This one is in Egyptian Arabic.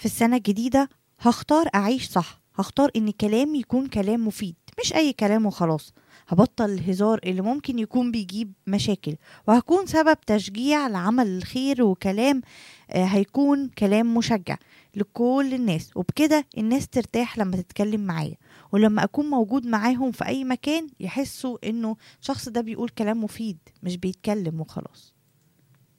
في السنة الجديدة هختار أعيش صح هختار إن كلامي يكون كلام مفيد مش أي كلام وخلاص هبطل الهزار اللي ممكن يكون بيجيب مشاكل وهكون سبب تشجيع لعمل الخير وكلام آه، هيكون كلام مشجع لكل الناس وبكده الناس ترتاح لما تتكلم معايا ولما أكون موجود معاهم في أي مكان يحسوا إنه الشخص ده بيقول كلام مفيد مش بيتكلم وخلاص